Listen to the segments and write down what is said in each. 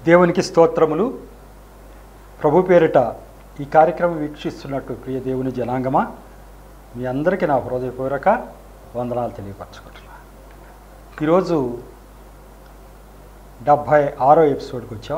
దేవునికి స్తోత్రములు ప్రభు పేరిట ఈ కార్యక్రమం వీక్షిస్తున్నట్టు ప్రియ దేవుని జనాంగమా మీ అందరికీ నా హృదయపూర్వక వందనాలు తెలియపరచుకుంటున్నా ఈరోజు డెబ్భై ఆరో ఎపిసోడ్కి వచ్చాం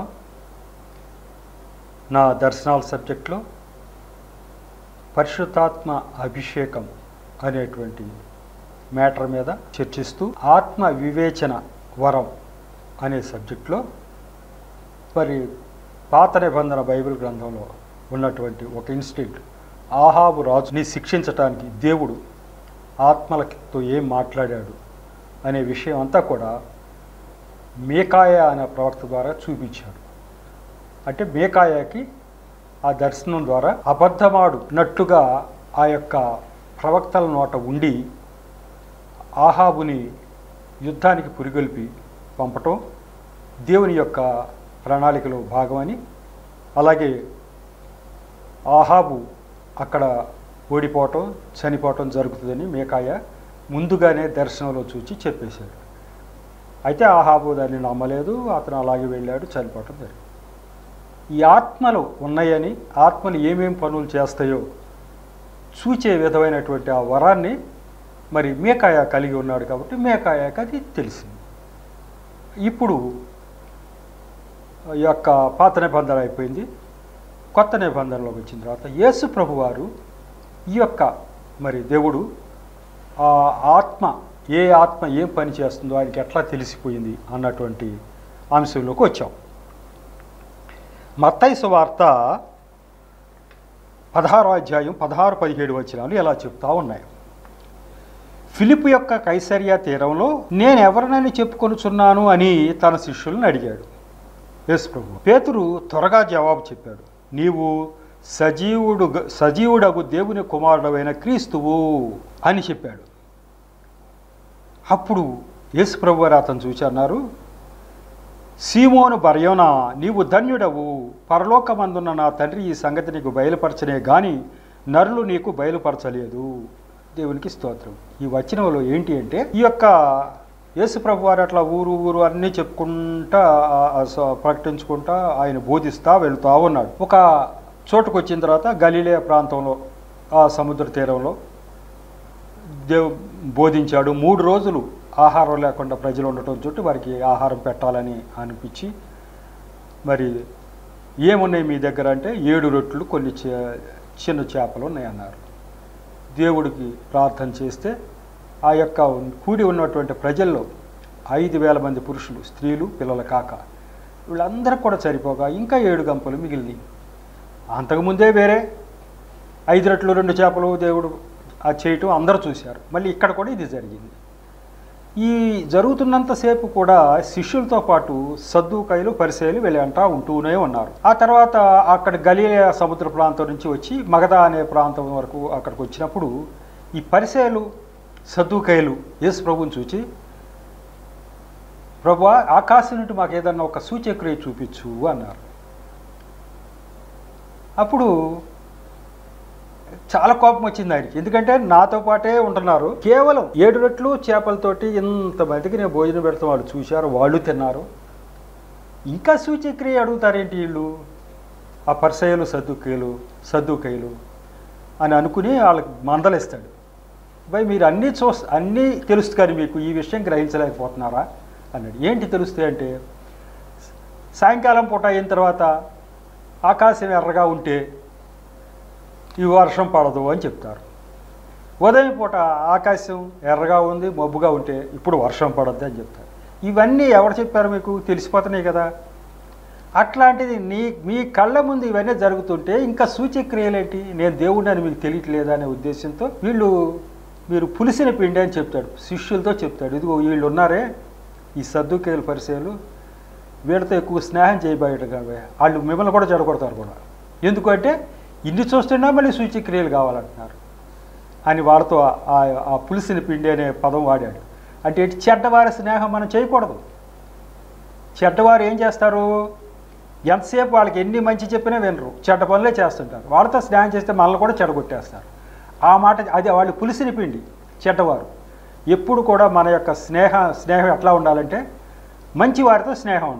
నా దర్శనాల సబ్జెక్ట్లో పరిశుద్ధాత్మ అభిషేకం అనేటువంటి మ్యాటర్ మీద చర్చిస్తూ ఆత్మ వివేచన వరం అనే సబ్జెక్ట్లో మరి పాత నిబంధన బైబిల్ గ్రంథంలో ఉన్నటువంటి ఒక ఇన్సిడెంట్ ఆహాబు రాజుని శిక్షించటానికి దేవుడు ఆత్మలతో ఏం మాట్లాడాడు అనే విషయం అంతా కూడా మేకాయ అనే ప్రవక్త ద్వారా చూపించాడు అంటే మేకాయకి ఆ దర్శనం ద్వారా అబద్ధమాడునట్టుగా ఆ యొక్క ప్రవక్తల నోట ఉండి ఆహాబుని యుద్ధానికి పురిగొల్పి పంపటం దేవుని యొక్క ప్రణాళికలో భాగమని అలాగే ఆహాబు అక్కడ ఓడిపోవటం చనిపోవటం జరుగుతుందని మేకాయ ముందుగానే దర్శనంలో చూచి చెప్పేశాడు అయితే ఆహాబు దాన్ని నమ్మలేదు అతను అలాగే వెళ్ళాడు చనిపోవటం జరిగింది ఈ ఆత్మలు ఉన్నాయని ఆత్మలు ఏమేం పనులు చేస్తాయో చూచే విధమైనటువంటి ఆ వరాన్ని మరి మేకాయ కలిగి ఉన్నాడు కాబట్టి మేకాయకి అది తెలిసింది ఇప్పుడు ఈ యొక్క పాత నిబంధన అయిపోయింది కొత్త నిబంధనలోకి వచ్చిన తర్వాత యేసు ప్రభువారు ఈ యొక్క మరి దేవుడు ఆ ఆత్మ ఏ ఆత్మ ఏం పని చేస్తుందో ఆయనకి ఎట్లా తెలిసిపోయింది అన్నటువంటి అంశంలోకి వచ్చాం మత్తైసు వార్త పదహారో అధ్యాయం పదహారు పదిహేడు వచనాలు ఎలా చెప్తా ఉన్నాయి ఫిలిప్ యొక్క కైసరియా తీరంలో నేను ఎవరినని చెప్పుకొనుచున్నాను అని తన శిష్యులను అడిగాడు యేసు ప్రభు పేతురు త్వరగా జవాబు చెప్పాడు నీవు సజీవుడు సజీవుడగు దేవుని కుమారుడమైన క్రీస్తువు అని చెప్పాడు అప్పుడు యేసు ప్రభు వారు అతను చూచి అన్నారు సీమోను బర్యోన నీవు ధన్యుడవు పరలోకమందున్న నా తండ్రి ఈ సంగతి నీకు బయలుపరచనే గాని నరులు నీకు బయలుపరచలేదు దేవునికి స్తోత్రం ఈ వచనంలో ఏంటి అంటే ఈ యొక్క యేసు ప్రభు వారు అట్లా ఊరు ఊరు అన్నీ చెప్పుకుంటా ఆ, ఆ, స- ప్రకటించుకుంటా ఆయన బోధిస్తా వెళుతూ ఉన్నాడు ఒక చోటుకు వచ్చిన తర్వాత గలీలే ప్రాంతంలో ఆ సముద్ర తీరంలో దేవ్ బోధించాడు మూడు రోజులు ఆహారం లేకుండా ప్రజలు ఉండటం చుట్టూ వారికి ఆహారం పెట్టాలని అనిపించి మరి ఏమున్నాయి మీ దగ్గర అంటే ఏడు రొట్టెలు కొన్ని చే- చిన్న చేపలు ఉన్నాయి అన్నారు దేవుడికి ప్రార్థన చేస్తే ఆ యొక్క కూడి ఉన్నటువంటి ప్రజల్లో ఐదు వేల మంది పురుషులు స్త్రీలు పిల్లల కాక వీళ్ళందరూ కూడా సరిపోగా ఇంకా ఏడు గంపలు మిగిలినాయి అంతకుముందే వేరే ఐదు రెట్లు రెండు చేపలు దేవుడు అది చేయటం అందరూ చూశారు మళ్ళీ ఇక్కడ కూడా ఇది జరిగింది ఈ జరుగుతున్నంతసేపు కూడా శిష్యులతో పాటు సద్దుకాయలు పరిశీలి వెళ్ళంటా ఉంటూనే ఉన్నారు ఆ తర్వాత అక్కడ గలీలే సముద్ర ప్రాంతం నుంచి వచ్చి మగధ అనే ప్రాంతం వరకు అక్కడికి వచ్చినప్పుడు ఈ పరిశీలు సద్దుకాయలు యేసు ప్రభుని చూచి ప్రభు ఆకాశం నుండి మాకు ఏదన్నా ఒక సూచక్రియ చూపించు అన్నారు అప్పుడు చాలా కోపం వచ్చింది ఆయనకి ఎందుకంటే నాతో పాటే ఉంటున్నారు కేవలం ఏడు రెట్లు చేపలతోటి ఇంతమందికి నేను భోజనం పెడతాం వాళ్ళు చూశారు వాళ్ళు తిన్నారు ఇంకా సూచక్రియ అడుగుతారేంటి వీళ్ళు ఆ పర్సయ్యలు సద్దుకాయలు సద్దుకాయలు అని అనుకుని వాళ్ళకి మందలిస్తాడు భయ్ మీరు అన్నీ చూ అన్నీ తెలుసు కానీ మీకు ఈ విషయం గ్రహించలేకపోతున్నారా అన్నాడు ఏంటి తెలుస్తాయి అంటే సాయంకాలం పూట అయిన తర్వాత ఆకాశం ఎర్రగా ఉంటే ఈ వర్షం పడదు అని చెప్తారు ఉదయం పూట ఆకాశం ఎర్రగా ఉంది మబ్బుగా ఉంటే ఇప్పుడు వర్షం పడద్దు అని చెప్తారు ఇవన్నీ ఎవరు చెప్పారు మీకు తెలిసిపోతున్నాయి కదా అట్లాంటిది నీ మీ కళ్ళ ముందు ఇవన్నీ జరుగుతుంటే ఇంకా సూచక్రియలేంటి నేను దేవుడిని అని మీకు తెలియట్లేదా అనే ఉద్దేశంతో వీళ్ళు మీరు పులిసిన పిండి అని చెప్తాడు శిష్యులతో చెప్తాడు ఇదిగో వీళ్ళు ఉన్నారే ఈ సద్దుకేలు పరిచయాలు వీళ్ళతో ఎక్కువ స్నేహం చేయబోయేట కాబట్టి వాళ్ళు మిమ్మల్ని కూడా చెడగొడతారు కూడా ఎందుకంటే ఇన్ని చూస్తున్నా మళ్ళీ సూచక్రియలు కావాలంటున్నారు అని వాళ్ళతో ఆ- ఆ పులిసిన పిండి అనే పదం వాడాడు అంటే ఏంటి చెడ్డవారి స్నేహం మనం చేయకూడదు చెడ్డవారు ఏం చేస్తారు ఎంతసేపు వాళ్ళకి ఎన్ని మంచి చెప్పినా వినరు చెడ్డ పనులే చేస్తుంటారు వాళ్ళతో స్నేహం చేస్తే మనల్ని కూడా చెడగొట్టేస్తారు ఆ మాట అది వాళ్ళు పులిసిన పిండి చెడ్డవారు ఎప్పుడు కూడా మన యొక్క స్నేహ స్నేహం ఎట్లా ఉండాలంటే మంచి వారితో స్నేహం ఉండాలి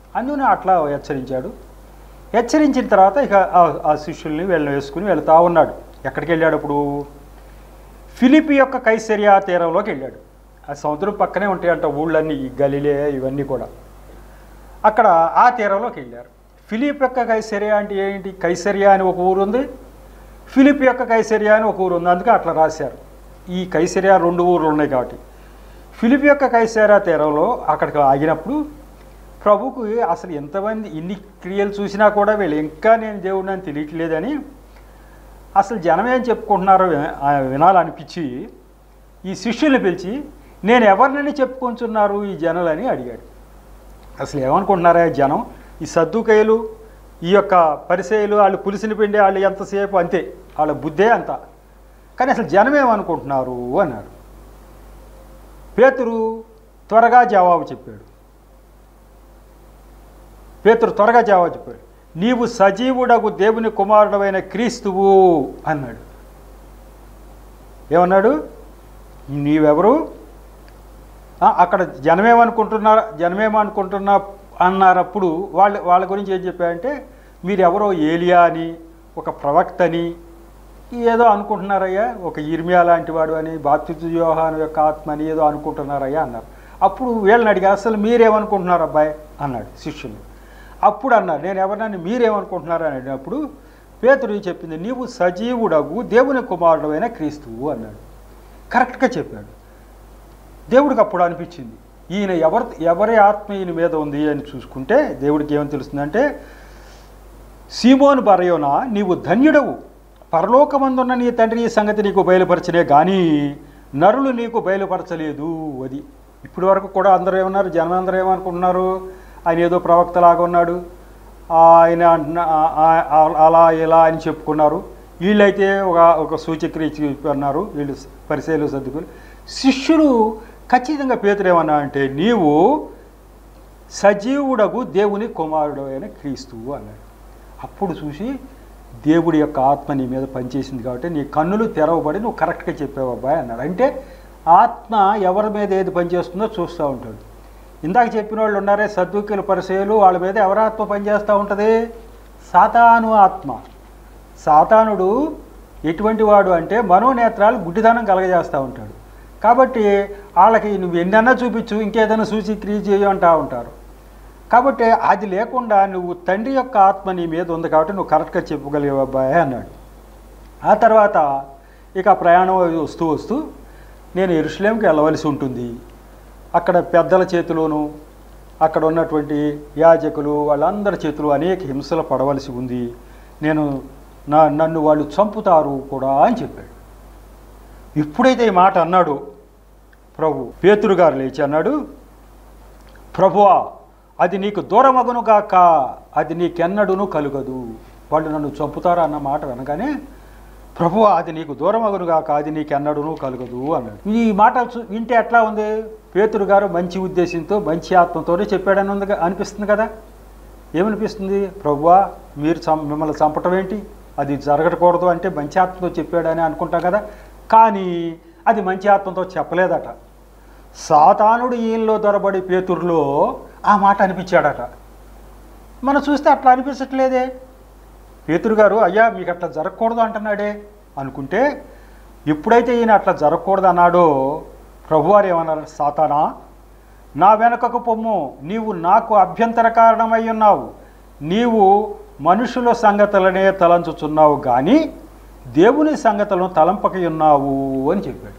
అందుకని అట్లా హెచ్చరించాడు హెచ్చరించిన తర్వాత ఇక ఆ- ఆ శిష్యుల్ని వెళ్ళ వేసుకుని వెళ్తా ఉన్నాడు ఎక్కడికి వెళ్ళాడు అప్పుడు ఫిలిపి యొక్క కైసరియా తీరంలోకి వెళ్ళాడు ఆ సముద్రం పక్కనే ఉంటాయంట ఊళ్ళన్నీ ఈ గలిలే ఇవన్నీ కూడా అక్కడ ఆ తీరంలోకి వెళ్ళారు ఫిలిప్ యొక్క కైసరియా అంటే ఏంటి కైసరియా అని ఒక ఊరు ఉంది ఫిలిప్ యొక్క కైసరియా అని ఒక ఊరు ఉంది అందుకే అట్లా రాశారు ఈ కైసరియా రెండు ఊర్లు ఉన్నాయి కాబట్టి ఫిలిప్ యొక్క కైసరియా తీరంలో అక్కడికి ఆగినప్పుడు ప్రభుకు అసలు ఎంతమంది ఇన్ని క్రియలు చూసినా కూడా వీళ్ళు ఇంకా నేను దేవుడిని అని తెలియట్లేదని అసలు జనం ఏం చెప్పుకుంటున్నారో వి- ఆ వినాలనిపించి ఈ శిష్యుల్ని పిలిచి నేను ఎవరినని చెప్పుకుంటున్నారు ఈ జనులని అడిగాడు అసలు ఏమనుకుంటున్నారా ఈ జనం ఈ సద్దుకయ్యలు ఈ యొక్క పరిచయలు వాళ్ళు పులిసిన పిండి వాళ్ళు ఎంతసేపు అంతే వాళ్ళ బుద్ధే అంత కానీ అసలు జనం ఏమనుకుంటున్నారు అన్నారు పేతురు త్వరగా జవాబు చెప్పాడు పేతురు త్వరగా జవాబు చెప్పాడు నీవు సజీవుడకు దేవుని కుమారుడమైన క్రీస్తువు అన్నాడు ఏమన్నాడు నీవెవరు ఆ, అక్కడ జనమేమనుకుంటున్నారు జనమేమనుకుంటున్నా అన్నారప్పుడు వాళ్ళ వాళ్ళ గురించి ఏం చెప్పారంటే మీరెవరో ఏలియా అని ఒక ప్రవక్త అని ఏదో అనుకుంటున్నారయ్యా ఒక ఇర్మియా లాంటి వాడు అని బాప్తిజు యోహాను యొక్క ఆత్మ అని ఏదో అనుకుంటున్నారయ్యా అన్నారు అప్పుడు వీళ్ళని అడిగా అసలు మీరేమనుకుంటున్నారు అబ్బాయి అన్నాడు శిష్యులు అప్పుడు అన్నారు నేను ఎవరినని మీరేమనుకుంటున్నారు అని అడిగినప్పుడు పేతురు చెప్పింది నీవు సజీవుడగు దేవుని కుమారుడమైన క్రీస్తువు అన్నాడు కరెక్ట్గా చెప్పాడు దేవుడికి అప్పుడు అనిపించింది ఈయన ఎవరి ఎవరి ఆత్మ ఈయన మీద ఉంది అని చూసుకుంటే దేవుడికి ఏమని తెలుస్తుందంటే సీమోను బరయోన నీవు ధన్యుడవు పరలోకమందున్న నీ తండ్రి ఈ సంగతి నీకు బయలుపరచలే కానీ నరులు నీకు బయలుపరచలేదు అది ఇప్పటి వరకు కూడా అందరూ ఏమన్నారు జనం అందరూ ఏమనుకుంటున్నారు ఆయన ఏదో ప్రవక్తలాగా ఉన్నాడు ఆయన అంటున్న- ఆ- ఆ- ఆ- అలా ఇలా అని చెప్పుకున్నారు వీళ్ళైతే ఒక ఒక సూచక్రియ అన్నారు వీళ్ళు పరిశీలు సర్దుకుని శిష్యులు ఖచ్చితంగా పేతురు ఏమన్నా అంటే నీవు సజీవుడగు దేవుని కుమారుడు అయిన క్రీస్తువు అన్నాడు అప్పుడు చూసి దేవుడి యొక్క ఆత్మ నీ మీద పనిచేసింది కాబట్టి నీ కన్నులు తెరవబడి నువ్వు కరెక్ట్గా చెప్పావు అబ్బాయి అన్నాడు అంటే ఆత్మ ఎవరి మీద ఏది పనిచేస్తుందో చూస్తూ ఉంటాడు ఇందాక చెప్పిన వాళ్ళు ఉన్నారే సద్దుకుల పరిచయాలు వాళ్ళ మీద ఎవరి ఆత్మ పనిచేస్తూ ఉంటుంది సాతాను ఆత్మ సాతానుడు ఎటువంటి వాడు అంటే మనోనేత్రాలు గుడ్డిదనం కలగజేస్తూ ఉంటాడు కాబట్టి వాళ్ళకి నువ్వు ఎన్నన్నా చూపించు ఇంకేదైనా చూసి క్రియ చేయ అంటూ ఉంటారు కాబట్టి అది లేకుండా నువ్వు తండ్రి యొక్క ఆత్మ నీ మీద ఉంది కాబట్టి నువ్వు కరెక్ట్గా చెప్పగలిగావు అబ్బాయి అన్నాడు ఆ తర్వాత ఇక ఆ ప్రయాణం వస్తూ వస్తూ నేను ఎరుసలేంకి వెళ్ళవలసి ఉంటుంది అక్కడ పెద్దల చేతిలోనూ అక్కడ ఉన్నటువంటి యాజకులు వాళ్ళందరి చేతిలో అనేక హింసలు పడవలసి ఉంది నేను నా నన్ను వాళ్ళు చంపుతారు కూడా అని చెప్పాడు ఎప్పుడైతే ఈ మాట అన్నాడు ప్రభు పేతురు గారు లేచి అన్నాడు ప్రభువా అది నీకు దూరమగును గాక అది నీకెన్నడును కలుగదు వాళ్ళు నన్ను చంపుతారా అన్న మాట వినగానే ప్రభువా అది నీకు దూరమగును గాక అది నీకెన్నడును కలుగదు అన్నాడు ఈ మాట చూ- వింటే ఎట్లా ఉంది పేతురు గారు మంచి ఉద్దేశంతో మంచి ఆత్మతోనే చెప్పాడని ఉంది గా- అనిపిస్తుంది కదా ఏమనిపిస్తుంది ప్రభువా మీరు చం మిమ్మల్ని చంపటం ఏంటి అది జరగకూడదు అంటే మంచి ఆత్మతో చెప్పాడని అనుకుంటాం కదా కానీ అది మంచి ఆత్మతో చెప్పలేదట సాతానుడు ఈయనలో దొరబడి పేతురులో ఆ మాట అనిపించాడట మనం చూస్తే అట్లా అనిపించట్లేదే పేతురు గారు అయ్యా మీకు అట్లా జరగకూడదు అంటున్నాడే అనుకుంటే ఎప్పుడైతే ఈయన అట్లా జరగకూడదు అన్నాడో ప్రభువారు ఏమన్నారు సాతానా నా వెనకకు పొమ్ము నీవు నాకు అభ్యంతర కారణమై ఉన్నావు నీవు మనుషుల సంగతులనే తలంచుచున్నావు కానీ దేవుని సంగతులను తలంపక ఉన్నావు అని చెప్పాడు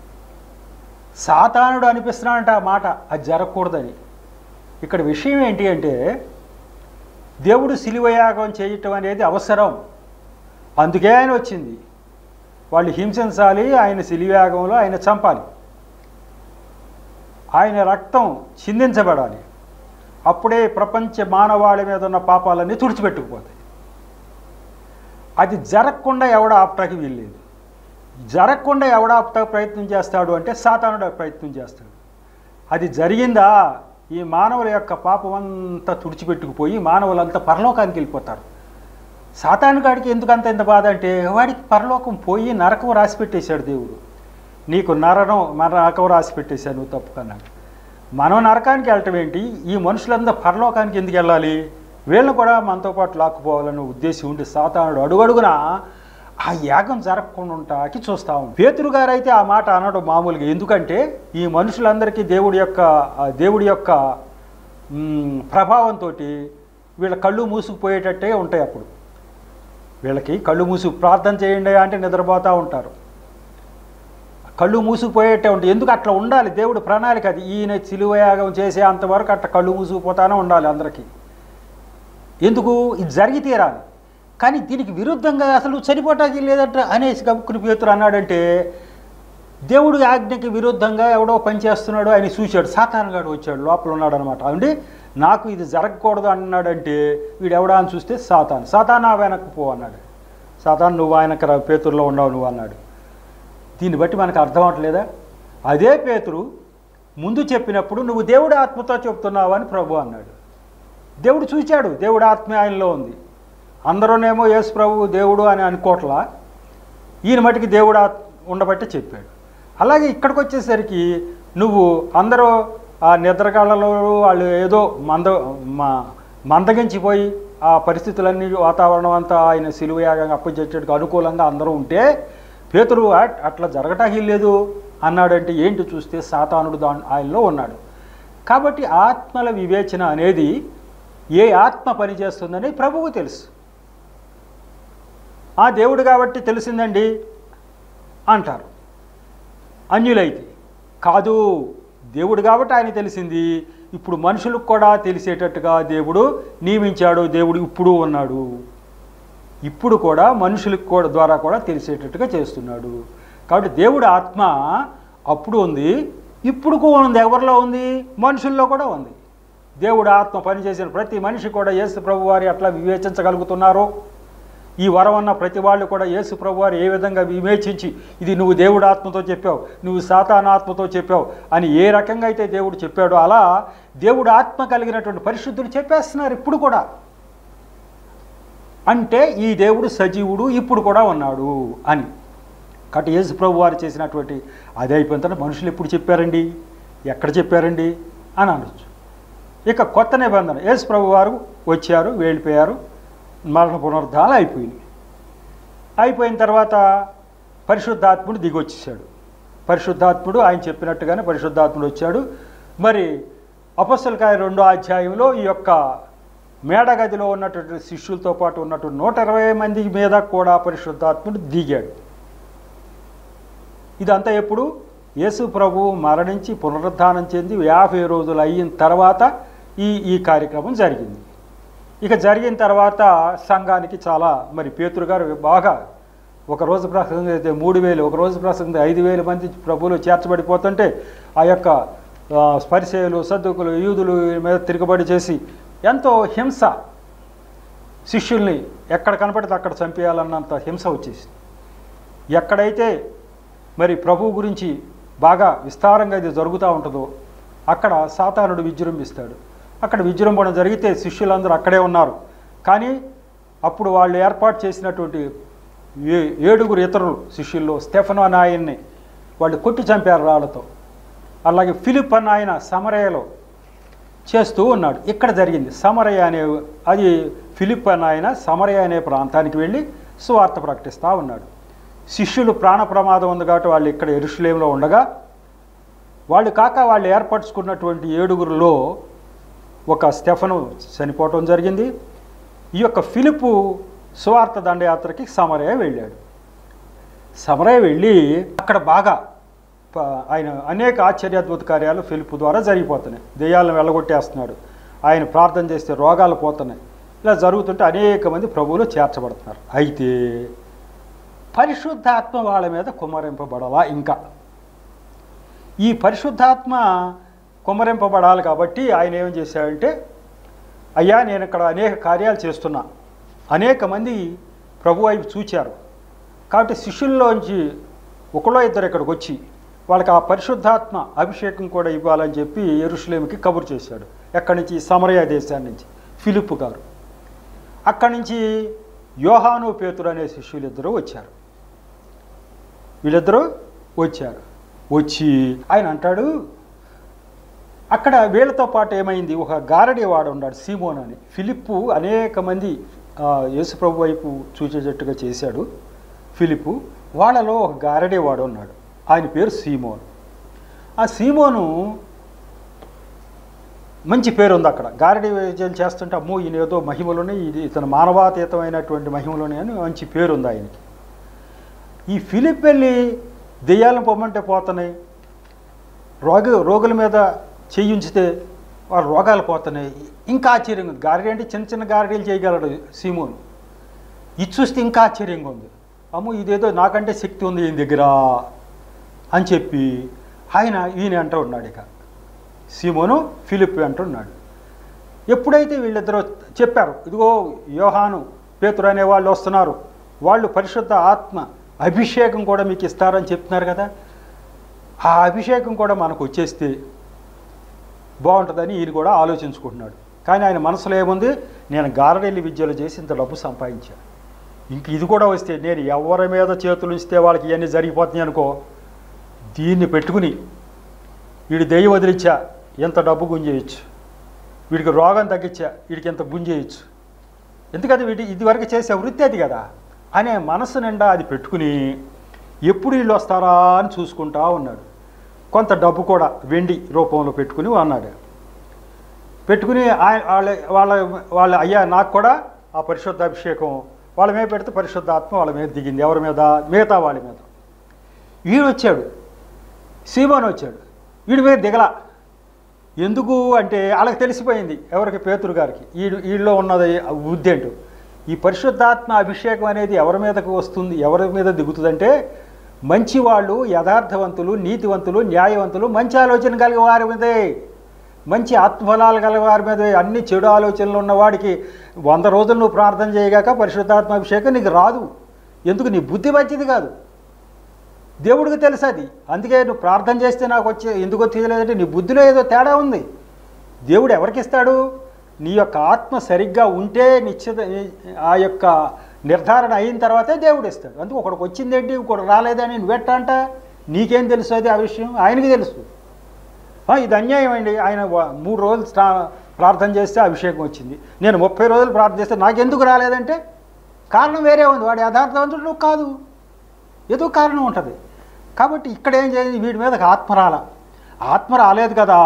సాతానుడు అనిపిస్తున్నాడంట ఆ మాట అది జరగకూడదని ఇక్కడ విషయం ఏంటి అంటే దేవుడు శిలువయాగం చేయటం అనేది అవసరం అందుకే ఆయన వచ్చింది వాళ్ళు హింసించాలి ఆయన శిలువయాగంలో ఆయన చంపాలి ఆయన రక్తం చిందించబడాలి అప్పుడే ప్రపంచ మానవాళి మీద ఉన్న పాపాలన్నీ తుడిచిపెట్టుకుపోతాయి అది జరగకుండా ఎవడ ఆపటానికి వీల్లేదు జరగకుండా ఎవడ ఆపటానికి ప్రయత్నం చేస్తాడు అంటే సాతానుడు ప్రయత్నం చేస్తాడు అది జరిగిందా ఈ మానవుల యొక్క పాపం అంతా తుడిచిపెట్టుకుపోయి మానవులంతా పరలోకానికి వెళ్ళిపోతారు సాతాను గాడికి ఎందుకంత ఇంత బాధ అంటే వాడికి పరలోకం పోయి నరకం రాసి పెట్టేశాడు దేవుడు నీకు నరకం నరకం రాసి పెట్టేశాడు నువ్వు తప్పుకన్నాడు మనం నరకానికి వెళ్ళటం ఏంటి ఈ మనుషులందరూ పరలోకానికి ఎందుకు వెళ్ళాలి వీళ్ళని కూడా మనతో పాటు లాక్కుపోవాలనే ఉద్దేశం ఉండి సాతానుడు అడుగడుగున ఆ యాగం జరగకుండా ఉంటాకి చూస్తా ఉంది పేతురు గారు అయితే ఆ మాట అనడం మామూలుగా ఎందుకంటే ఈ మనుషులందరికీ దేవుడి యొక్క ఆ దేవుడి యొక్క మ్, ప్రభావంతో వీళ్ళ కళ్ళు మూసుకుపోయేటట్టే ఉంటాయి అప్పుడు వీళ్ళకి కళ్ళు మూసుకు ప్రార్థన చేయండి అంటే నిద్రపోతూ ఉంటారు కళ్ళు మూసుకుపోయేట్టే ఉంటాయి ఎందుకు అట్లా ఉండాలి దేవుడు ప్రణాళిక అది ఈయన సిలువయాగం చేసే అంతవరకు అట్లా కళ్ళు మూసుకుపోతానే ఉండాలి అందరికీ ఎందుకు ఇది జరిగి తీరాలి కానీ దీనికి విరుద్ధంగా అసలు చనిపోటానికి లేదట అనేసి గబుక్కుని పేతురు అన్నాడంటే దేవుడి ఆజ్ఞకి విరుద్ధంగా ఎవడో పని చేస్తున్నాడు ఆయన చూశాడు సాతానగాడు వచ్చాడు లోపల ఉన్నాడు అనమాట అండి నాకు ఇది జరగకూడదు అన్నాడంటే వీడు ఎవడా అని చూస్తే సాతాన్ సాతాన్ ఆ వెనక్కి పో అన్నాడు సాతాన్ నువ్వు ఆయనకు రా, పేతురులో ఉన్నావు నువ్వు అన్నాడు దీన్ని బట్టి మనకు అర్థం అవట్లేదా అదే పేతురు ముందు చెప్పినప్పుడు నువ్వు దేవుడి ఆత్మతో చెప్తున్నావు అని ప్రభు అన్నాడు దేవుడు చూశాడు దేవుడు ఆత్మ ఆయనలో ఉంది అందరూనేమో యేసు ప్రభు దేవుడు అని అనుకోవట్లా ఈయన మటుకి దేవుడు ఆత్- ఉండబట్టి చెప్పాడు అలాగే ఇక్కడికి వచ్చేసరికి నువ్వు అందరూ ఆ నిద్రకాళ్ళలో వాళ్ళు ఏదో మంద మా మందగించిపోయి ఆ పరిస్థితులన్నీ వాతావరణం అంతా ఆయన సిలువయాగంగా అప్పచెట్టడానికి అనుకూలంగా అందరూ ఉంటే పేతురు "అట్- అట్లా జరగటానికి లేదు అన్నాడంటే ఏంటి చూస్తే సాతానుడు దా ఆయనలో ఉన్నాడు కాబట్టి ఆత్మల వివేచన అనేది ఏ ఆత్మ పనిచేస్తుందని ప్రభువు తెలుసు ఆ దేవుడు కాబట్టి తెలిసిందండి అంటారు అన్యులైతే కాదు దేవుడు కాబట్టి ఆయన తెలిసింది ఇప్పుడు మనుషులకు కూడా తెలిసేటట్టుగా దేవుడు నియమించాడు దేవుడు ఇప్పుడు ఉన్నాడు ఇప్పుడు కూడా మనుషులకు కూడా ద్వారా కూడా తెలిసేటట్టుగా చేస్తున్నాడు కాబట్టి దేవుడు ఆత్మ అప్పుడు ఉంది ఇప్పుడు కూడా ఉంది ఎవరిలో ఉంది మనుషుల్లో కూడా ఉంది దేవుడు ఆత్మ పనిచేసిన ప్రతి మనిషి కూడా యేసు ప్రభు వారి అట్లా వివేచించగలుగుతున్నారో ఈ వరం అన్న ప్రతి వాళ్ళు కూడా యేసు ప్రభు వారు ఏ విధంగా వివేచించి ఇది నువ్వు దేవుడు ఆత్మతో చెప్పావు నువ్వు సాతాన ఆత్మతో చెప్పావు అని ఏ రకంగా అయితే దేవుడు చెప్పాడో అలా దేవుడు ఆత్మ కలిగినటువంటి పరిశుద్ధులు చెప్పేస్తున్నారు ఇప్పుడు కూడా అంటే ఈ దేవుడు సజీవుడు ఇప్పుడు కూడా ఉన్నాడు అని కాబట్టి యేసు ప్రభు వారు చేసినటువంటి అదే అయిపోయిన తర్వాత మనుషులు ఎప్పుడు చెప్పారండి ఎక్కడ చెప్పారండి అని అనొచ్చు ఇక కొత్త నిబంధన యేసు ప్రభు వారు వచ్చారు వెళ్ళిపోయారు మరణ పునరుద్ధాలు అయిపోయినాయి అయిపోయిన తర్వాత పరిశుద్ధాత్ముడు దిగొచ్చేసాడు పరిశుద్ధాత్ముడు ఆయన చెప్పినట్టుగానే పరిశుద్ధాత్ముడు వచ్చాడు మరి అపస్సలకాయ రెండో అధ్యాయంలో ఈ యొక్క మేడగదిలో ఉన్నటువంటి శిష్యులతో పాటు ఉన్నటువంటి నూట ఇరవై మంది మీద కూడా పరిశుద్ధాత్ముడు దిగాడు ఇదంతా ఎప్పుడు యేసు ప్రభువు మరణించి పునరుద్ధానం చెంది యాభై రోజులు అయిన తర్వాత ఈ ఈ కార్యక్రమం జరిగింది ఇక జరిగిన తర్వాత సంఘానికి చాలా మరి పేతురు గారు బాగా ఒక రోజు ప్రసంగం అయితే మూడు వేలు ఒక రోజు ప్రసంగం ఐదు వేల మంది ప్రభువులు చేర్చబడిపోతుంటే ఆ యొక్క ఆ, స్పరిశేయులు సద్దుకులు యూదులు మీద తిరుగుబడి చేసి ఎంతో హింస శిష్యుల్ని ఎక్కడ కనపడితే అక్కడ చంపేయాలన్నంత హింస వచ్చేసింది ఎక్కడైతే మరి ప్రభువు గురించి బాగా విస్తారంగా ఇది జరుగుతూ ఉంటుందో అక్కడ సాతానుడు విజృంభిస్తాడు అక్కడ విజృంభణ జరిగితే శిష్యులందరూ అక్కడే ఉన్నారు కానీ అప్పుడు వాళ్ళు ఏర్పాటు చేసినటువంటి ఏ ఏడుగురు ఇతరులు శిష్యుల్లో స్టెఫన్ అనే ఆయన్ని వాళ్ళు కొట్టి చంపారు రాళ్లతో అలాగే ఫిలిప్ అన్న ఆయన సమరయలో చేస్తూ ఉన్నాడు ఇక్కడ జరిగింది సమరయ అనే అది ఫిలిప్ అన్న ఆయన సమరయ అనే ప్రాంతానికి వెళ్ళి సువార్త ప్రకటిస్తూ ఉన్నాడు శిష్యులు ప్రాణ ప్రమాదం ఉంది కాబట్టి వాళ్ళు ఇక్కడ ఎరుషులేంలో ఉండగా వాళ్ళు కాక వాళ్ళు ఏర్పరచుకున్నటువంటి ఏడుగురులో ఒక స్టెఫను చనిపోవటం జరిగింది ఈ యొక్క ఫిలిపు సువార్త దండయాత్రకి సమరయ వెళ్ళాడు సమరయ వెళ్ళి అక్కడ బాగా ప- ఆయన అనేక ఆశ్చర్యాద్భుత కార్యాలు ఫిలిపు ద్వారా జరిగిపోతున్నాయి దెయ్యాలను వెళ్ళగొట్టేస్తున్నాడు ఆయన ప్రార్థన చేస్తే రోగాలు పోతున్నాయి ఇలా జరుగుతుంటే అనేక మంది ప్రభువులు చేర్చబడుతున్నారు అయితే పరిశుద్ధాత్మ వాళ్ళ మీద కుమ్మరింపబడాలా ఇంకా ఈ పరిశుద్ధాత్మ కుమ్మరింపబడాలి కాబట్టి ఆయన ఏం చేశాడంటే అయ్యా నేను ఇక్కడ అనేక కార్యాలు చేస్తున్నా అనేక మంది ప్రభు వైపు చూచారు కాబట్టి శిష్యుల్లోంచి ఒకళ్ళో ఇద్దరు ఇక్కడికి వచ్చి వాళ్ళకి ఆ పరిశుద్ధాత్మ అభిషేకం కూడా ఇవ్వాలని చెప్పి ఎరుషులేమికి కబురు చేశాడు ఎక్కడి నుంచి సమరయ దేశాన్ని నుంచి ఫిలిప్ గారు అక్కడి నుంచి యోహాను పేతురు అనే శిష్యులు ఇద్దరు వచ్చారు వీళ్ళిద్దరూ వచ్చారు వచ్చి ఆయన అంటాడు అక్కడ వీళ్ళతో పాటు ఏమైంది ఒక గారడి వాడు ఉన్నాడు సీమోన్ అని ఫిలిప్పు అనేక మంది ఆ, యేసుప్రభు వైపు చూచేటట్టుగా చేశాడు ఫిలిప్పు వాళ్ళలో ఒక గారడి వాడు ఉన్నాడు ఆయన పేరు సీమోన్ ఆ సీమోను మంచి పేరు ఉంది అక్కడ గారడి విజయాలు చేస్తుంటే అమ్మో ఈయన ఏదో మహిమలోనే ఇది ఇతను మానవాతీతమైనటువంటి మహిమలోనే అని మంచి పేరు ఉంది ఆయనకి ఈ ఫిలిప్ వెళ్ళి దెయ్యాలను పొమ్మంటే పోతున్నాయి రోగి రోగుల మీద చేయించితే వాళ్ళ రోగాలు పోతున్నాయి ఇంకా ఆశ్చర్యంగా ఉంది గారడీ అంటే చిన్న చిన్న గారడీలు చేయగలడు సీమోను ఇది చూస్తే ఇంకా ఆశ్చర్యంగా ఉంది అమ్మో ఇదేదో నాకంటే శక్తి ఉంది ఈయన దగ్గర అని చెప్పి ఆయన ఈయన అంటూ ఉన్నాడు ఇక సీమోను ఫిలిప్ అంటున్నాడు ఎప్పుడైతే వీళ్ళిద్దరూ చెప్పారు ఇదిగో యోహాను పేతురు అనే వాళ్ళు వస్తున్నారు వాళ్ళు పరిశుద్ధ ఆత్మ అభిషేకం కూడా మీకు ఇస్తారని చెప్తున్నారు కదా ఆ అభిషేకం కూడా మనకు వచ్చేస్తే బాగుంటుందని ఈయన కూడా ఆలోచించుకుంటున్నాడు కానీ ఆయన మనసులో ఏముంది నేను గారడెల్లి విద్యలు చేసి ఇంత డబ్బు సంపాదించాను ఇంక ఇది కూడా వస్తే నేను ఎవరి మీద చేతులు ఇస్తే వాళ్ళకి ఇవన్నీ జరిగిపోతున్నాయి అనుకో దీన్ని పెట్టుకుని వీడి దెయ్యం వదిలిచ్చా ఎంత డబ్బు గుంజేయచ్చు వీడికి రోగం తగ్గించా వీడికి ఎంత గుంజేయచ్చు ఎందుకంటే వీడి ఇదివరకు చేసే వృత్తి అది కదా అనే మనసు నిండా అది పెట్టుకుని ఎప్పుడు వీళ్ళు వస్తారా అని చూసుకుంటా ఉన్నాడు కొంత డబ్బు కూడా వెండి రూపంలో పెట్టుకుని అన్నాడు పెట్టుకుని ఆయన వాళ్ళ వాళ్ళ వాళ్ళ అయ్యా నాకు కూడా ఆ పరిశుద్ధ అభిషేకం వాళ్ళ మీద పెడితే పరిశుద్ధ ఆత్మ వాళ్ళ మీద దిగింది ఎవరి మీద మిగతా వాళ్ళ మీద వీడు వచ్చాడు సీమోన్ వచ్చాడు వీడి మీద దిగల ఎందుకు అంటే వాళ్ళకి తెలిసిపోయింది ఎవరికి పేతురు గారికి వీడు వీళ్ళలో ఉన్నది ఆ బుద్ధి ఏంటో ఈ పరిశుద్ధాత్మ అభిషేకం అనేది ఎవరి మీదకు వస్తుంది ఎవరి మీద దిగుతుందంటే మంచి వాళ్ళు యథార్థవంతులు నీతివంతులు న్యాయవంతులు మంచి ఆలోచన కలిగే వారి మీదే మంచి ఆత్మఫలాలు గల వారి మీద అన్ని చెడు ఆలోచనలు ఉన్నవాడికి వంద రోజులు నువ్వు ప్రార్థన చేయగాక పరిశుద్ధాత్మ అభిషేకం నీకు రాదు ఎందుకు నీ బుద్ధి మంచిది కాదు దేవుడికి తెలుసు అది అందుకే నువ్వు ప్రార్థన చేస్తే నాకు వచ్చే ఎందుకు తీయలేదంటే నీ బుద్ధిలో ఏదో తేడా ఉంది దేవుడు ఎవరికి ఇస్తాడు నీ యొక్క ఆత్మ సరిగ్గా ఉంటే నిశ్చిత ఆ యొక్క నిర్ధారణ అయిన తర్వాతే దేవుడు ఇస్తాడు అందుకు ఒకడికి వచ్చిందేంటి ఇంకొకటి రాలేదని నువ్వెట్ట అంట నీకేం తెలుసు అది ఆ విషయం ఆయనకి తెలుసు ఆ, ఇది అన్యాయం అండి ఆయన వ- మూడు రోజులు స్నా- ప్రార్థన చేస్తే అభిషేకం వచ్చింది నేను ముప్పై రోజులు ప్రార్థన చేస్తే నాకెందుకు రాలేదంటే కారణం వేరే ఉంది వాడు యథార్థవంతుడు నువ్వు కాదు ఏదో కారణం ఉంటుంది కాబట్టి ఇక్కడ ఏం చేయాలి వీడి మీద ఆత్మ రాల ఆత్మ రాలేదు కదా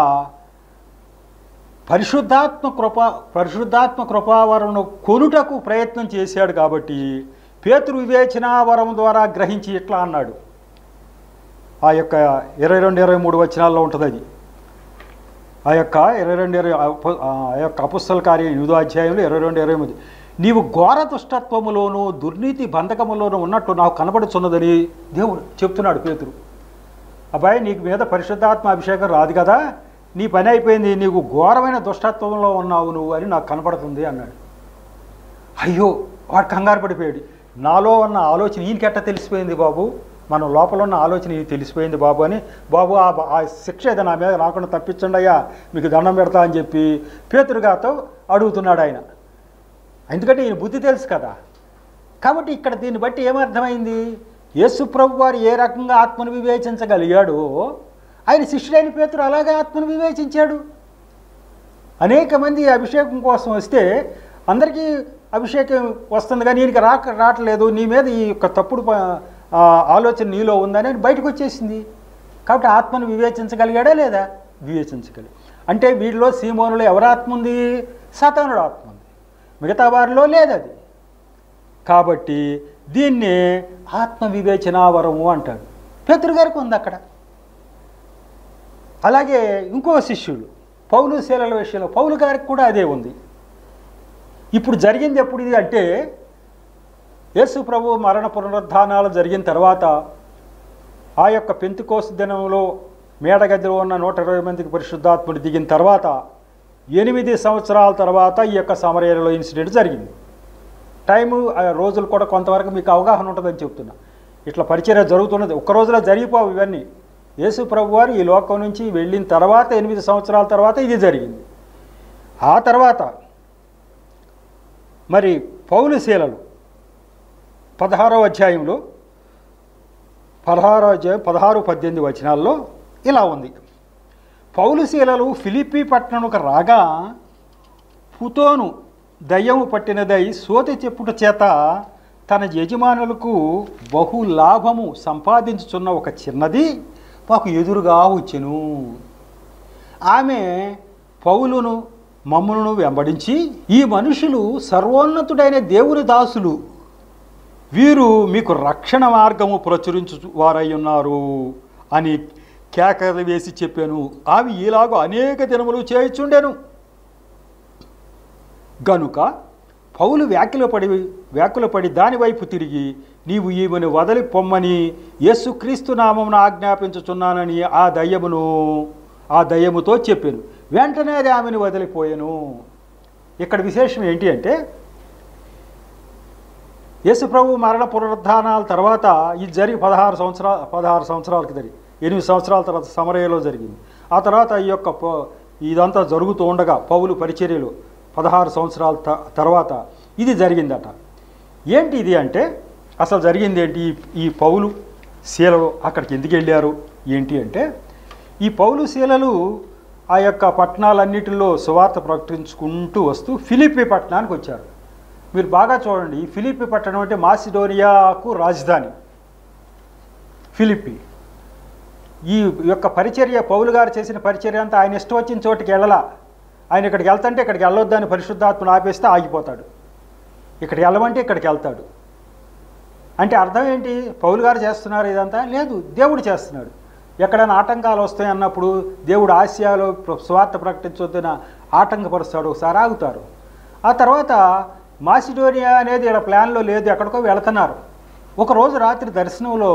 పరిశుద్ధాత్మ కృప పరిశుద్ధాత్మ కృపావరమును కొనుటకు ప్రయత్నం చేశాడు కాబట్టి పేతురు వివేచనా వరం ద్వారా గ్రహించి ఇట్లా అన్నాడు ఆ యొక్క ఇరవై రెండు ఇరవై మూడు వచనాల్లో ఉంటుంది అది ఆ యొక్క ఇరవై రెండు ఇరవై అప- ఆ యొక్క అపుస్తల కార్యం ఎనిమిదో అధ్యాయంలో ఇరవై రెండు ఇరవై ఎనిమిది నీవు ఘోర దుష్టత్వములోను దుర్నీతి బంధకములోను ఉన్నట్టు నాకు కనబడుచున్నదని దేవుడు చెప్తున్నాడు పేతురు అబ్బాయి నీకు మీద పరిశుద్ధాత్మ అభిషేకం రాదు కదా నీ పని అయిపోయింది నీకు ఘోరమైన దుష్టత్వంలో ఉన్నావు నువ్వు అని నాకు కనపడుతుంది అన్నాడు అయ్యో వాడు కంగారు పడిపోయాడు నాలో ఉన్న ఆలోచన ఈయనకెట్ట తెలిసిపోయింది బాబు మన లోపల ఉన్న ఆలోచన ఈయన తెలిసిపోయింది బాబు అని బాబు ఆ ఆ శిక్ష ఏదో నా మీద రాకుండా తప్పించండి అయ్యా మీకు దండం పెడతా అని చెప్పి పేతురుగాతో అడుగుతున్నాడు ఆయన ఎందుకంటే ఈయన బుద్ధి తెలుసు కదా కాబట్టి ఇక్కడ దీన్ని బట్టి ఏమర్థమైంది యేసు ప్రభు వారు ఏ రకంగా ఆత్మను వివేచించగలిగాడో ఆయన శిష్యుడైన పేతురు అలాగే ఆత్మను వివేచించాడు అనేక మంది అభిషేకం కోసం వస్తే అందరికీ అభిషేకం వస్తుంది కానీ ఈయనకి రాక రావట్లేదు నీ మీద ఈ యొక్క తప్పుడు ప- ఆ, ఆలోచన నీలో ఉందని అని బయటకు వచ్చేసింది కాబట్టి ఆత్మను వివేచించగలిగాడా లేదా వివేచించగలి అంటే వీడిలో సీమోనులో ఎవరి ఆత్మ ఉంది సతానుడు ఆత్మ ఉంది మిగతా వారిలో లేదు అది కాబట్టి దీన్ని ఆత్మ వివేచనావరము అంటాడు పేతురు గారికి ఉంది అక్కడ అలాగే ఇంకో శిష్యుడు పౌలు శీలల విషయంలో పౌలు గారికి కూడా అదే ఉంది ఇప్పుడు జరిగింది ఎప్పుడు ఇది అంటే యేసు ప్రభు మరణ పునరుద్ధానాలు జరిగిన తర్వాత ఆ యొక్క పెంతుకోస దినంలో మేడగదిలో ఉన్న నూట ఇరవై మందికి పరిశుద్ధాత్ముడు దిగిన తర్వాత ఎనిమిది సంవత్సరాల తర్వాత ఈ యొక్క సమరయ్యలో ఇన్సిడెంట్ జరిగింది టైము ఆ రోజులు కూడా కొంతవరకు మీకు అవగాహన ఉంటుందని చెప్తున్నా ఇట్లా పరిచర్య జరుగుతున్నది ఒక్క రోజులో జరిగిపోవు ఇవన్నీ యేసు ప్రభు వారు ఈ లోకం నుంచి వెళ్ళిన తర్వాత ఎనిమిది సంవత్సరాల తర్వాత ఇది జరిగింది ఆ తర్వాత మరి పౌలు శీలలు పదహారో అధ్యాయంలో పదహారో అధ్యాయం పదహారు పద్దెనిమిది వచనాల్లో ఇలా ఉంది పౌలుశీలలు ఫిలిప్పీ పట్టణముకు రాగా పుతోను దయ్యము పట్టినదై సోతి చెప్పుట చేత తన యజమానులకు బహు లాభము సంపాదించుచున్న ఒక చిన్నది మాకు ఎదురుగా వచ్చెను ఆమె పౌలును మమ్ములను వెంబడించి ఈ మనుషులు సర్వోన్నతుడైన దేవుని దాసులు వీరు మీకు రక్షణ మార్గము ప్రచురించు వారై ఉన్నారు అని కేకలు వేసి చెప్పాను ఆమె ఈలాగు అనేక దినములు చేయుచుండెను గనుక పౌలు వ్యాఖ్యలపడి వ్యాఖ్యలపడి దానివైపు తిరిగి నీవు ఈమెను వదలి పొమ్మని యేసుక్రీస్తు నామమును ఆజ్ఞాపించుచున్నానని ఆ దయ్యమును ఆ దయ్యముతో చెప్పాను వెంటనే అది ఆమెను వదిలిపోయాను ఇక్కడ విశేషం ఏంటి అంటే యేసు ప్రభు మరణ పునరుద్ధానాల తర్వాత ఇది జరిగి పదహారు సంవత్సరాల పదహారు సంవత్సరాల కిందటి ఎనిమిది సంవత్సరాల తర్వాత సమరయలో జరిగింది ఆ తర్వాత ఈ యొక్క ప- ఇదంతా జరుగుతూ ఉండగా పౌలు పరిచర్యలు పదహారు సంవత్సరాల త- తర్వాత ఇది జరిగిందట ఏంటి ఇది అంటే అసలు జరిగింది ఏంటి ఈ- ఈ పౌలు శీలలు అక్కడికి ఎందుకు వెళ్ళారు ఏంటి అంటే ఈ పౌలు శీలలు ఆ యొక్క పట్టణాలన్నిటిలో సువార్త ప్రకటించుకుంటూ వస్తూ ఫిలిప్పి పట్టణానికి వచ్చారు మీరు బాగా చూడండి ఈ ఫిలిప్పి పట్టణం అంటే మాసిడోనియాకు రాజధాని ఫిలిప్పి ఈ యొక్క పరిచర్య పౌలు గారు చేసిన పరిచర్య అంతా ఆయన ఇష్టం వచ్చిన చోటికి వెళ్ళలా ఆయన ఇక్కడికి వెళ్తుంటే ఇక్కడికి వెళ్ళొద్దని పరిశుద్ధాత్మను ఆపేస్తే ఆగిపోతాడు ఇక్కడికి వెళ్ళమంటే ఇక్కడికి వెళ్తాడు అంటే అర్థం ఏంటి పౌలు గారు చేస్తున్నారు ఇదంతా లేదు దేవుడు చేస్తున్నాడు ఎక్కడైనా ఆటంకాలు వస్తాయి అన్నప్పుడు దేవుడు ఆసియాలో ప్ర- స్వార్థ ప్రకటించొద్దున ఆటంకపరుస్తాడు ఒకసారి ఆగుతారు ఆ తర్వాత మాసిడోనియా అనేది ఇలా ప్లాన్లో లేదు ఎక్కడికో వెళుతున్నారు ఒకరోజు రాత్రి దర్శనంలో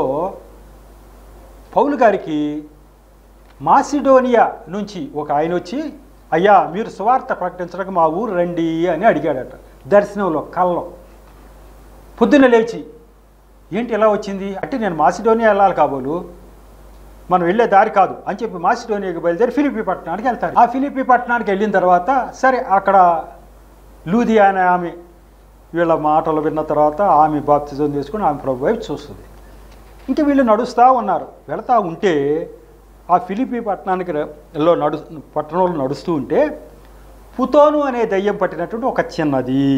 పౌలు గారికి మాసిడోనియా నుంచి ఒక ఆయన వచ్చి అయ్యా మీరు సువార్త ప్రకటించడానికి మా ఊరు రండి అని అడిగాడట దర్శనంలో కల్లో పొద్దున్న లేచి ఏంటి ఎలా వచ్చింది అంటే నేను మాసిడోనియా వెళ్ళాలి కాబోలు మనం వెళ్ళే దారి కాదు అని చెప్పి మాసిడోనియాకి బయలుదేరి ఫిలిపి పట్టణానికి వెళ్తారు ఆ ఫిలిపి పట్టణానికి వెళ్ళిన తర్వాత సరే అక్కడ లూది అనే ఆమె వీళ్ళ మాటలు విన్న తర్వాత ఆమె బాప్తిజం చేసుకుని ఆమె ప్రభు వైపు చూస్తుంది ఇంక వీళ్ళు నడుస్తూ ఉన్నారు వెళతా ఉంటే ఆ ఫిలిపి పట్టణానికి ర- లో నడు పట్టణంలో నడుస్తూ ఉంటే పుతోను అనే దయ్యం పట్టినటువంటి ఒక చిన్నది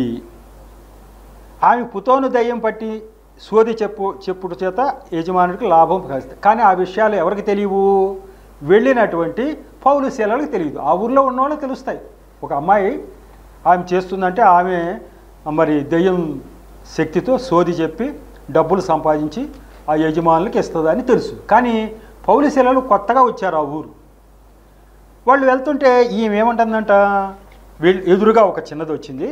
ఆమె పుతోను దయ్యం పట్టి సోది చెప్పు చెప్పుడు చేత యజమానుడికి లాభం కలుస్తుంది కానీ ఆ విషయాలు ఎవరికి తెలియవు వెళ్ళినటువంటి పౌలు శీలలకు తెలియదు ఆ ఊర్లో ఉన్న వాళ్ళకి తెలుస్తాయి ఒక అమ్మాయి ఆమె చేస్తుందంటే ఆమె మరి దెయ్యం శక్తితో సోది చెప్పి డబ్బులు సంపాదించి ఆ యజమానులకు ఇస్తుందని తెలుసు కానీ పౌలు శీలలు కొత్తగా వచ్చారు ఆ ఊరు వాళ్ళు వెళ్తుంటే ఈమె ఏమంటుందంట వీళ్ళు ఎదురుగా ఒక చిన్నది వచ్చింది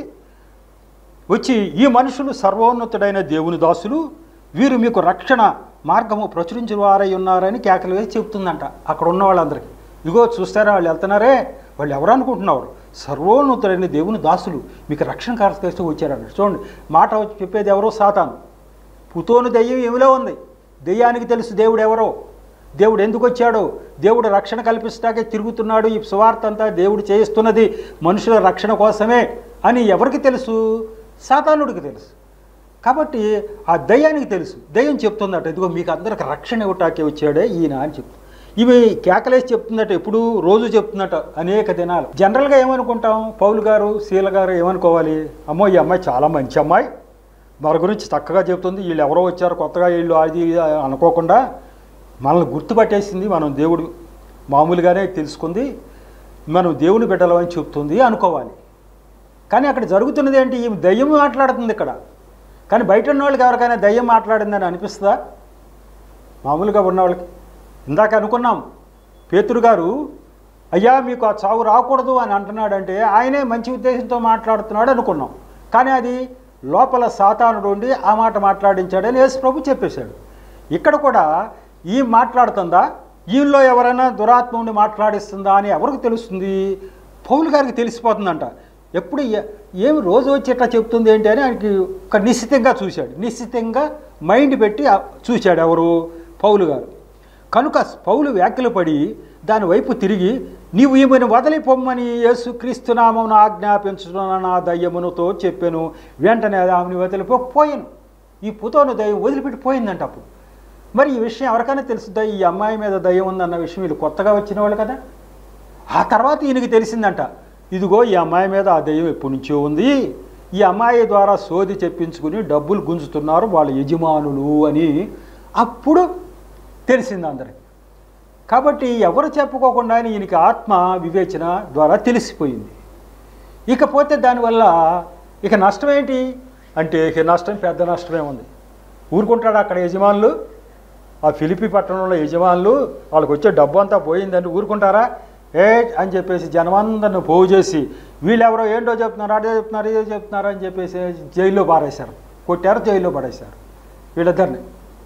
వచ్చి ఈ మనుషులు సర్వోన్నతుడైన దేవుని దాసులు వీరు మీకు రక్షణ మార్గము ప్రచురించిన వారై ఉన్నారని కేకలు వేసి చెప్తుందంట అక్కడ ఉన్న వాళ్ళందరికీ ఇగో చూస్తారా వాళ్ళు వెళ్తున్నారే వాళ్ళు ఎవరు అనుకుంటున్నారు సర్వోన్నతుడైన దేవుని దాసులు మీకు రక్షణ కార్యక్రమిస్తూ వచ్చారన్న చూడండి మాట వచ్చి చెప్పేది ఎవరో సాతాను పుతోను దెయ్యం ఏమిలో ఉంది దెయ్యానికి తెలుసు దేవుడు ఎవరో దేవుడు ఎందుకు వచ్చాడో దేవుడు రక్షణ కల్పిస్తాకే తిరుగుతున్నాడు ఈ సువార్త అంతా దేవుడు చేయిస్తున్నది మనుషుల రక్షణ కోసమే అని ఎవరికి తెలుసు సాతానుడికి తెలుసు కాబట్టి ఆ దయ్యానికి తెలుసు దయ్యం చెప్తుందట ఇదిగో మీకు అందరికి రక్షణ ఇవ్వటాకే వచ్చాడే ఈయన అని చెప్తుంది ఇవి కేకలేసి చెప్తుందట ఎప్పుడు రోజు చెప్తుందట అనేక దినాలు జనరల్గా ఏమనుకుంటాం పౌలు గారు శీల గారు ఏమనుకోవాలి అమ్మో ఈ అమ్మాయి చాలా మంచి అమ్మాయి మన గురించి చక్కగా చెప్తుంది వీళ్ళు ఎవరో వచ్చారు కొత్తగా వీళ్ళు అది ఇది అనుకోకుండా మనల్ని గుర్తుపట్టేసింది మనం దేవుడు మామూలుగానే తెలుసుకుంది మనం దేవుని బిడ్డలమని చెప్తుంది అనుకోవాలి కానీ అక్కడ జరుగుతున్నది ఏంటి ఈమె దయ్యం మాట్లాడుతుంది ఇక్కడ కానీ బయట ఉన్న వాళ్ళకి ఎవరికైనా దయ్యం మాట్లాడిందని అనిపిస్తుందా మామూలుగా ఉన్న వాళ్ళకి ఇందాక అనుకున్నాం పేతురు గారు అయ్యా మీకు ఆ చావు రాకూడదు అని అంటున్నాడంటే ఆయనే మంచి ఉద్దేశంతో మాట్లాడుతున్నాడు అనుకున్నాం కానీ అది లోపల సాతానుడు ఉండి ఆ మాట మాట్లాడించాడని యేసు ప్రభు చెప్పేశాడు ఇక్కడ కూడా ఈ మాట్లాడుతుందా ఈయనలో ఎవరైనా దురాత్మ ఉండి మాట్లాడిస్తుందా అని ఎవరికి తెలుస్తుంది పౌలు గారికి తెలిసిపోతుందంట ఎప్పుడు ఏ- ఏమి రోజు వచ్చి ఇట్లా చెప్తుంది ఏంటి అని ఆయనకి ఒక నిశ్చితంగా చూశాడు నిశ్చితంగా మైండ్ పెట్టి ఆ- చూశాడు ఎవరు పౌలు గారు కనుక పౌలు వ్యాఖ్యలు పడి దాని వైపు తిరిగి నీవు ఈమెను వదిలి పొమ్మని యేసు క్రీస్తునామను ఆజ్ఞాపించుతున్న నా దయ్యమునుతో చెప్పాను వెంటనే అది ఆమెను వదిలిపోయాను ఈ పుతోను దయ్యం వదిలిపెట్టి పోయిందంట అప్పుడు మరి ఈ విషయం ఎవరికైనా తెలుస్తుందా ఈ అమ్మాయి మీద దయ్యం ఉందన్న విషయం వీళ్ళు కొత్తగా వచ్చిన వాళ్ళు కదా ఆ తర్వాత ఈయనకి తెలిసిందంట ఇదిగో ఈ అమ్మాయి మీద ఆ దెయ్యం ఎప్పటి నుంచో ఉంది ఈ అమ్మాయి ద్వారా సోది చెప్పించుకుని డబ్బులు గుంజుతున్నారు వాళ్ళ యజమానులు అని అప్పుడు తెలిసింది అందరికి కాబట్టి ఎవరు చెప్పుకోకుండా ఈయనకి ఆత్మ వివేచన ద్వారా తెలిసిపోయింది ఇకపోతే దానివల్ల ఇక నష్టం ఏంటి అంటే ఇక నష్టం పెద్ద నష్టమే ఉంది ఊరుకుంటాడు అక్కడ యజమానులు ఆ ఫిలిపి పట్టణంలో యజమానులు వాళ్ళకి వచ్చే డబ్బు అంతా పోయిందని ఊరుకుంటారా ఏ అని చెప్పేసి జనమందరిని పోగు చేసి వీళ్ళెవరో ఏంటో చెప్తున్నారు అదే చెప్తున్నారు ఇదే చెప్తున్నారు అని చెప్పేసి జైల్లో పారేశారు కొట్టారు జైల్లో పడేశారు వీళ్ళిద్దరిని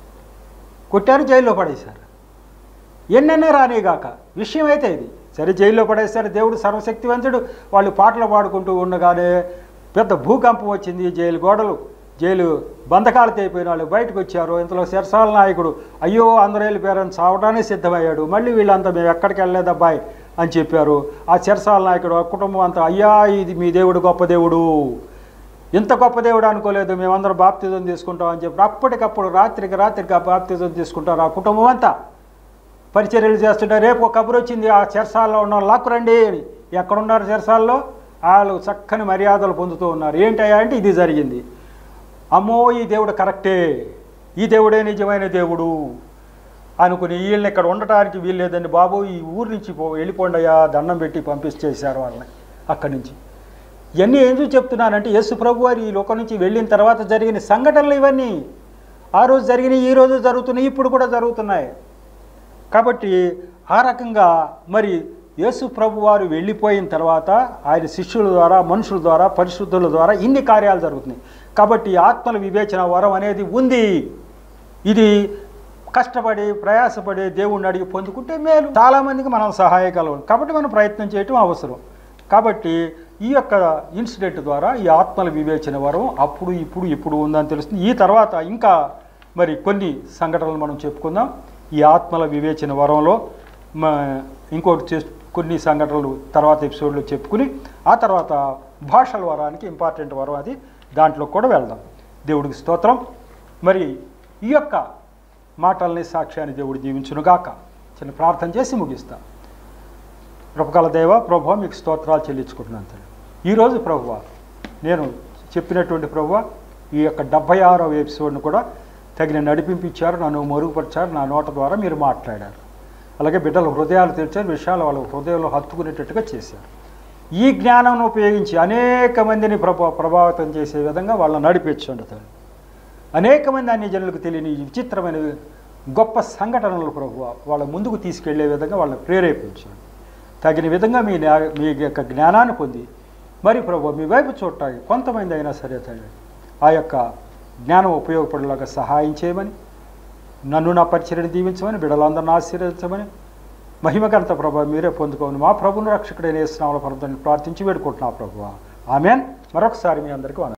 కొట్టారు జైల్లో పడేశారు ఎన్నెన్న రానిగాక విషయం అయితే ఇది సరే జైల్లో పడేస్తారు దేవుడు సర్వశక్తివంతుడు వాళ్ళు పాటలు పాడుకుంటూ ఉండగానే పెద్ద భూకంపం వచ్చింది జైలు గోడలు జైలు బంధకాలు తెగిపోయిన వాళ్ళు బయటకు వచ్చారు ఇంతలో శిరసాల నాయకుడు అయ్యో అందరూ వెళ్ళిపోయారని చావడానికి సిద్ధమయ్యాడు మళ్ళీ వీళ్ళంతా మేము ఎక్కడికి వెళ్ళలేదు అబ్బాయి అని చెప్పారు ఆ శిరసాల నాయకుడు ఆ కుటుంబం అంతా అయ్యా ఇది మీ దేవుడు గొప్ప దేవుడు ఇంత గొప్ప దేవుడు అనుకోలేదు మేమందరం బాప్తిజం తీసుకుంటాం అని చెప్పి అప్పటికప్పుడు రాత్రికి రాత్రికి ఆ బాప్తిజం తీసుకుంటారు ఆ కుటుంబం అంతా పరిచర్యలు చేస్తుంటారు రేపు ఒక కబురు వచ్చింది ఆ చెరసాల్లో ఉన్న వాళ్ళు లాక్కురండి అని ఎక్కడున్నారు చెరసాల్లో వాళ్ళు చక్కని మర్యాదలు పొందుతూ ఉన్నారు ఏంటయ్యా అంటే ఇది జరిగింది అమ్మో ఈ దేవుడు కరెక్టే ఈ దేవుడే నిజమైన దేవుడు అనుకుని వీళ్ళని ఇక్కడ ఉండటానికి వీల్లేదండి బాబు ఈ ఊరు నుంచి పో వెళ్ళిపోండి అయ్యా దండం పెట్టి పంపించేశారు వాళ్ళని అక్కడి నుంచి ఇవన్నీ ఏం చూసి చెప్తున్నానంటే యేసు ప్రభు వారు ఈ లోకం నుంచి వెళ్ళిన తర్వాత జరిగిన సంఘటనలు ఇవన్నీ ఆ రోజు జరిగినాయి ఈ రోజు జరుగుతున్నాయి ఇప్పుడు కూడా జరుగుతున్నాయి కాబట్టి ఆ రకంగా మరి యేసు ప్రభు వారు వెళ్ళిపోయిన తర్వాత ఆయన శిష్యుల ద్వారా మనుషుల ద్వారా పరిశుద్ధుల ద్వారా ఇన్ని కార్యాలు జరుగుతున్నాయి కాబట్టి ఆత్మల వివేచన వరం అనేది ఉంది ఇది కష్టపడి ప్రయాసపడి దేవుణ్ణి అడిగి పొందుకుంటే మేలు చాలామందికి మనం సహాయకలం కాబట్టి మనం ప్రయత్నం చేయటం అవసరం కాబట్టి ఈ యొక్క ఇన్సిడెంట్ ద్వారా ఈ ఆత్మల వివేచన వరం అప్పుడు ఇప్పుడు ఇప్పుడు ఉందని తెలుస్తుంది ఈ తర్వాత ఇంకా మరి కొన్ని సంఘటనలు మనం చెప్పుకుందాం ఈ ఆత్మల వివేచన వరంలో మ- ఇంకోటి చే కొన్ని సంఘటనలు తర్వాత ఎపిసోడ్లో చెప్పుకుని ఆ తర్వాత భాషల వరానికి ఇంపార్టెంట్ వరం అది దాంట్లో కూడా వెళ్దాం దేవుడికి స్తోత్రం మరి ఈ యొక్క మాటల్ని సాక్ష్యాన్ని దేవుడు దీవించునుగాక చిన్న ప్రార్థన చేసి ముగిస్తాం కృపకల దేవ ప్రభు మీకు స్తోత్రాలు చెల్లించుకుంటున్నాను తండ్రి ఈరోజు ప్రభువ నేను చెప్పినటువంటి ప్రభువ ఈ యొక్క డెబ్బై ఆరవ ఎపిసోడ్ను కూడా తగిన నడిపింపించారు నన్ను మరుగుపరిచారు నా నోట ద్వారా మీరు మాట్లాడారు అలాగే బిడ్డల హృదయాలు తెరిచారు విషయాలు వాళ్ళ హృదయంలో హత్తుకునేటట్టుగా చేశారు ఈ జ్ఞానం ఉపయోగించి అనేక మందిని ప్రభా ప్రభావితం చేసే విధంగా వాళ్ళని నడిపించండి తండ్రి అనేక మంది అన్ని జనులకు తెలియని ఈ విచిత్రమైన గొప్ప సంఘటనలు ప్రభు వాళ్ళ ముందుకు తీసుకెళ్లే విధంగా వాళ్ళని ప్రేరేపించండి తగిన విధంగా మీ జ్ఞా- మీ యొక్క జ్ఞానాన్ని పొంది మరి ప్రభు మీ వైపు చూడటానికి కొంతమంది అయినా సరే తండ్రి ఆ యొక్క జ్ఞానం ఉపయోగపడేలాగా సహాయం చేయమని నన్ను నా పరిచర్యను దీవించమని బిడలందరిని ఆశీర్వదించమని మహిమగంత ప్రభు మీరే పొందుకోమని మా ప్రభుని రక్షకుడైన స్నామల పరదని ప్రార్థించి వేడుకుంటున్నా ప్రభు ఆమెన్ మరొకసారి మీ అందరికీ వందనాలు.